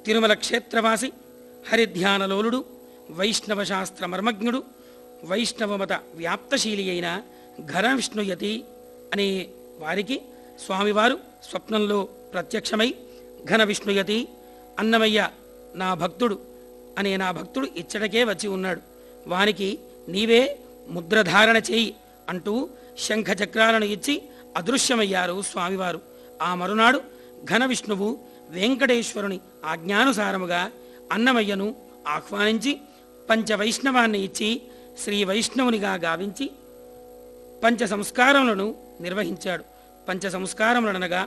తిరుమల క్షేత్రవాసి హరిధ్యానలోలుడు వైష్ణవ శాస్త్ర మర్మజ్ఞుడు వైష్ణవమత వ్యాప్తశీలి అయిన ఘన విష్ణుయతి అనే వారికి స్వామివారు స్వప్నంలో ప్రత్యక్షమై ఘన విష్ణుయతి అన్నమయ్య నా భక్తుడు అనే నా భక్తుడు ఇచ్చటకే వచ్చి ఉన్నాడు వానికి నీవే ముద్రధారణ చేయి అంటూ శంఖ చక్రాలను ఇచ్చి అదృశ్యమయ్యారు స్వామివారు ఆ మరునాడు ఘన విష్ణువు వెంకటేశ్వరుని ఆజ్ఞానుసారముగా అన్నమయ్యను ఆహ్వానించి పంచవైష్ణవాన్ని ఇచ్చి శ్రీ వైష్ణవునిగా గావించి పంచ సంస్కారములను నిర్వహించాడు పంచ సంస్కారములనగా